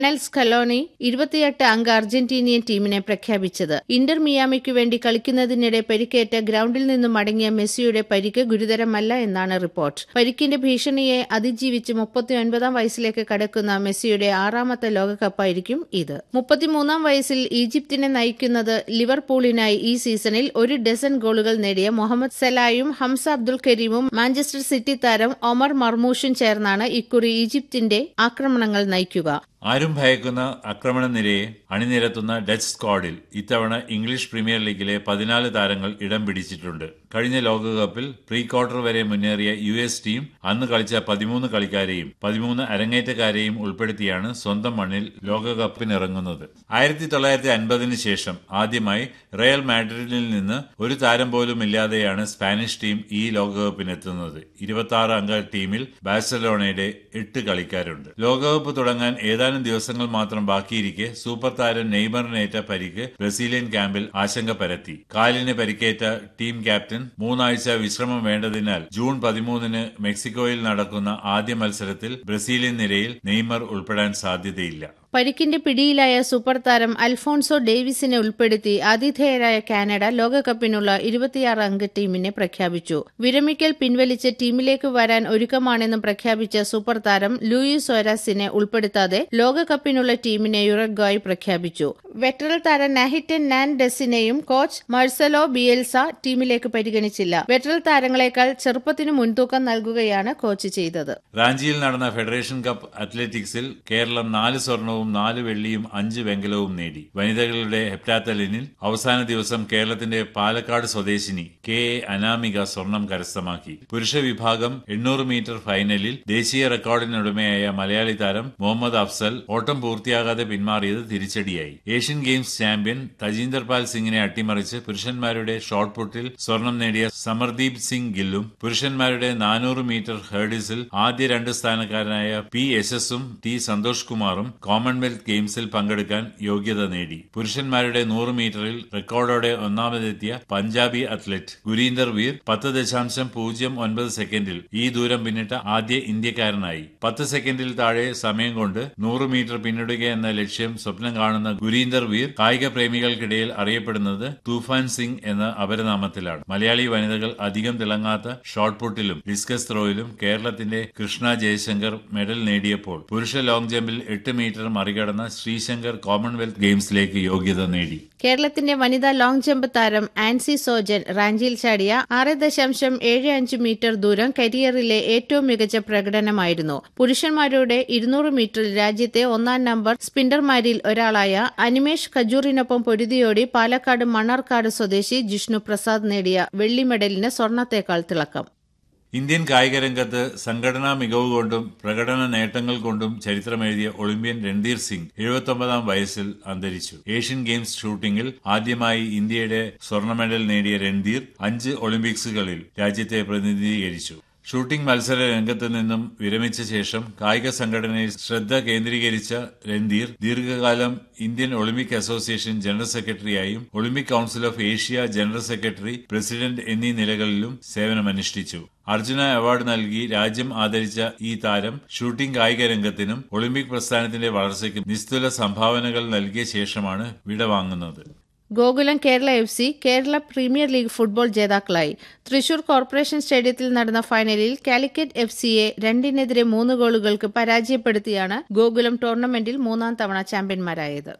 നെൽ സ്കലോണി ഇരുപത്തിയെട്ട് അംഗ അർജന്റീനിയൻ ടീമിനെ പ്രഖ്യാപിച്ചത് ഇന്റർ മിയാമിക്കു വേണ്ടി കളിക്കുന്നതിനിടെ പരിക്കേറ്റ ഗ്രൌണ്ടിൽ നിന്നും മടങ്ങിയ മെസ്സിയുടെ പരിക്ക് ഗുരുതരമല്ല എന്നാണ് റിപ്പോർട്ട് പരിക്കിന്റെ ഭീഷണിയെ അതിജീവിച്ച് മുപ്പത്തിയൊൻപതാം വയസ്സിലേക്ക് കടക്കുന്ന മെസ്സിയുടെ ആറാമത്തെ ലോകകപ്പായിരിക്കും ഇത് മുപ്പത്തിമൂന്നാം വയസ്സിൽ ഈജിപ്തിനെ നയിക്കുന്നത് ലിവർപൂളിനായി ഈ സീസണിൽ ഒരു ഡസൻ ഗോളുകൾ നേടിയ മുഹമ്മദ് സലായും ഹംസ അബ്ദുൽ കരീമും മാഞ്ചസ്റ്റർ സിറ്റി താരം ഒമർ മർമൂഷും ചേർന്നാണ് ഇക്കുറി ഈജിപ്തിന്റെ ആക്രമണങ്ങൾ നയിക്കുക ആരും ഭയക്കുന്ന ആക്രമണ നിരയെ അണിനിരത്തുന്ന ഡച്ച് സ്ക്വാഡിൽ ഇത്തവണ ഇംഗ്ലീഷ് പ്രീമിയർ ലീഗിലെ പതിനാല് താരങ്ങൾ ഇടം പിടിച്ചിട്ടുണ്ട് കഴിഞ്ഞ ലോകകപ്പിൽ പ്രീ ക്വാർട്ടർ വരെ മുന്നേറിയ യു എസ് ടീം അന്ന് കളിച്ച പതിമൂന്ന് കളിക്കാരെയും പതിമൂന്ന് അരങ്ങേറ്റക്കാരെയും ഉൾപ്പെടുത്തിയാണ് സ്വന്തം മണ്ണിൽ ലോകകപ്പിനിറങ്ങുന്നത് ആയിരത്തി തൊള്ളായിരത്തി അൻപതിന് ശേഷം ആദ്യമായി റയൽ മാഡ്രിഡിൽ നിന്ന് ഒരു താരം പോലും ഇല്ലാതെയാണ് സ്പാനിഷ് ടീം ഈ ലോകകപ്പിനെത്തുന്നത് ഇരുപത്തി ആറ് അംഗ ടീമിൽ ബാഴ്സലോണയുടെ എട്ട് കളിക്കാരുണ്ട് ലോകകപ്പ് തുടങ്ങാൻ ഏതാനും ദിവസങ്ങൾ മാത്രം ബാക്കിയിരിക്കെ സൂപ്പർ താരം നെയ്മറിനേറ്റ പരിക്ക് ബ്രസീലിയൻ ക്യാമ്പിൽ ആശങ്ക പരത്തി കാലിന് പരിക്കേറ്റ ടീം ക്യാപ്റ്റൻ മൂന്നാഴ്ച വിശ്രമം വേണ്ടതിനാൽ ജൂൺ പതിമൂന്നിന് മെക്സിക്കോയിൽ നടക്കുന്ന ആദ്യ മത്സരത്തിൽ ബ്രസീലിയൻ നിരയിൽ നെയ്മർ ഉൾപ്പെടാൻ സാധ്യതയില്ല പരിക്കിന്റെ പിടിയിലായ സൂപ്പർ താരം അൽഫോൺസോ ഡേവിസിനെ ഉൾപ്പെടുത്തി ആതിഥേയരായ കാനഡ ലോകകപ്പിനുള്ള ഇരുപത്തിയാറ് അംഗ ടീമിനെ പ്രഖ്യാപിച്ചു വിരമിക്കൽ പിൻവലിച്ച് ടീമിലേക്ക് വരാൻ ഒരുക്കമാണെന്നും പ്രഖ്യാപിച്ച സൂപ്പർ താരം ലൂയിസ് സോരാസിനെ ഉൾപ്പെടുത്താതെ ലോകകപ്പിനുള്ള ടീമിനെ യുറഗ്വായ് പ്രഖ്യാപിച്ചു വെറ്ററൽ താരം നാഹിറ്റൻ നാൻ ഡെസിനെയും കോച്ച് മർസലോ ബിയൽസ ടീമിലേക്ക് പരിഗണിച്ചില്ല വെറ്ററൽ താരങ്ങളെക്കാൾ ചെറുപ്പത്തിന് മുൻതൂക്കം നൽകുകയാണ് കോച്ച് ചെയ്തത് റാഞ്ചിയിൽ നടന്ന ഫെഡറേഷൻ കപ്പ് അത്ലറ്റിക്സിൽ കേരളം നാല് സ്വർണവും നാല് വെള്ളിയും അഞ്ച് വെങ്കലവും നേടി വനിതകളുടെ ഹെപ്റ്റാത്തലിനിൽ അവസാന ദിവസം കേരളത്തിന്റെ പാലക്കാട് സ്വദേശിനി കെ എ അനാമിക സ്വർണം കരസ്ഥമാക്കി പുരുഷ വിഭാഗം എണ്ണൂറ് മീറ്റർ ഫൈനലിൽ ദേശീയ റെക്കോർഡിനുടമയായ മലയാളി താരം മുഹമ്മദ് അഫ്സൽ ഓട്ടം പൂർത്തിയാകാതെ പിന്മാറിയത് തിരിച്ചടിയായി ഏഷ്യൻ ഗെയിംസ് ചാമ്പ്യൻ തജീന്ദർ പാൽ സിംഗിനെ അട്ടിമറിച്ച് പുരുഷന്മാരുടെ ഷോട്ട് പുട്ടിൽ സ്വർണം നേടിയ സമർദീപ് സിംഗ് ഗില്ലും പുരുഷന്മാരുടെ നാനൂറ് മീറ്റർ ഹേർഡിൽസിൽ ആദ്യ രണ്ട് സ്ഥാനക്കാരനായ പി യശസ്സും ടി സന്തോഷ് കുമാറും കോമൺവെൽത്ത് ഗെയിംസിൽ പങ്കെടുക്കാൻ യോഗ്യത നേടി പുരുഷന്മാരുടെ നൂറ് മീറ്ററിൽ റെക്കോർഡോടെ ഒന്നാമതെത്തിയ പഞ്ചാബി അത്ലറ്റ് ഗുരീന്ദർ വീർ പത്ത് ദശാംശം പൂജ്യം ഒൻപത് സെക്കൻഡിൽ ഈ ദൂരം പിന്നിട്ട ആദ്യ ഇന്ത്യക്കാരനായി പത്ത് സെക്കൻഡിൽ താഴെ സമയം കൊണ്ട് നൂറ് മീറ്റർ പിന്നിടുക എന്ന ലക്ഷ്യം സ്വപ്നം കാണുന്ന ഗുരീന്ദർ വീർ കായിക പ്രേമികൾക്കിടയിൽ അറിയപ്പെടുന്നത് തൂഫാൻ സിംഗ് എന്ന അപരനാമത്തിലാണ് മലയാളി വനിതകൾ അധികം തിളങ്ങാത്ത ഷോട്ട് പുട്ടിലും ഡിസ്കസ് ത്രോയിലും കേരളത്തിന്റെ കൃഷ്ണ ജയശങ്കർ മെഡൽ നേടിയപ്പോൾ പുരുഷ ലോങ് ജമ്പിൽ എട്ട് മീറ്റർ മറികടന്ന ശ്രീശങ്കർ കോമൺവെൽത്ത് ഗെയിംസിലേക്ക് യോഗ്യത നേടി കേരളത്തിന്റെ വനിതാ ലോങ് ജമ്പ് താരം ആൻസി സോജൻ റാഞ്ചിയിൽ ചാടിയ ആറ് ദശാംശം ഏഴ് അഞ്ച് മീറ്റർ ദൂരം കരിയറിലെ ഏറ്റവും മികച്ച പ്രകടനമായിരുന്നു പുരുഷന്മാരുടെ ഇരുന്നൂറ് മീറ്ററിൽ രാജ്യത്തെ ഒന്നാം നമ്പർ സ്പിന്നർമാരിൽ ഒരാളായ അനിമേഷ് ഖജൂറിനൊപ്പം പൊരുതിയോടി പാലക്കാട് മണ്ണാർക്കാട് സ്വദേശി ജിഷ്ണു പ്രസാദ് നേടിയ വെള്ളി മെഡലിന് സ്വർണത്തേക്കാൾ തിളക്കം ഇന്ത്യൻ കായിക രംഗത്ത് സംഘടനാ മികവ് കൊണ്ടും പ്രകടന നേട്ടങ്ങൾ കൊണ്ടും ചരിത്രമെഴുതിയ ഒളിമ്പ്യൻ രൺധീർ സിംഗ് എഴുപത്തൊമ്പതാം വയസ്സിൽ അന്തരിച്ചു ഏഷ്യൻ ഗെയിംസ് ഷൂട്ടിംഗിൽ ആദ്യമായി ഇന്ത്യയുടെ സ്വർണ്ണ മെഡൽ നേടിയ രൺധീർ അഞ്ച് ഒളിമ്പിക്സുകളിൽ രാജ്യത്തെ പ്രതിനിധീകരിച്ചു ഷൂട്ടിംഗ് മത്സര രംഗത്ത് നിന്നും വിരമിച്ച ശേഷം കായിക സംഘടനയിൽ ശ്രദ്ധ കേന്ദ്രീകരിച്ച രൺധീർ ദീർഘകാലം ഇന്ത്യൻ ഒളിമ്പിക് അസോസിയേഷൻ ജനറൽ സെക്രട്ടറിയായും Olympic council of Asia general secretary president എന്നീ നിലകളിലും സേവനമനുഷ്ഠിച്ചു അർജുന അവാർഡ് നൽകി രാജ്യം ആദരിച്ച ഈ താരം ഷൂട്ടിംഗ് കായിക രംഗത്തിനും ഒളിമ്പിക് പ്രസ്ഥാനത്തിന്റെ വളർച്ചയ്ക്കും നിസ്തുല സംഭാവനകൾ നൽകിയ ശേഷമാണ് വിടവാങ്ങുന്നത് Gokulam Kerala F C Kerala premier league football ജേതാക്കളായി തൃശൂർ കോർപ്പറേഷൻ സ്റ്റേഡിയത്തിൽ നടന്ന ഫൈനലിൽ കാലിക്കറ്റ് എഫ് സിയെ രണ്ടിനെതിരെ മൂന്ന് ഗോളുകൾക്ക് പരാജയപ്പെടുത്തിയാണ് ഗോകുലം ടൂർണമെന്റിൽ മൂന്നാം തവണ ചാമ്പ്യന്മാരായത്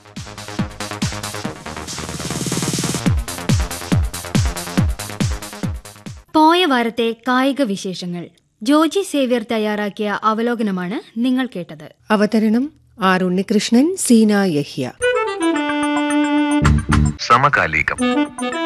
പോയ വാരത്തെ കായിക വിശേഷങ്ങൾ ജോജി സേവ്യർ തയ്യാറാക്കിയ അവലോകനമാണ് നിങ്ങൾ കേട്ടത് അവതരണം ആർ ഉണ്ണികൃഷ്ണൻ സീന യഹ്യ സമകാലികം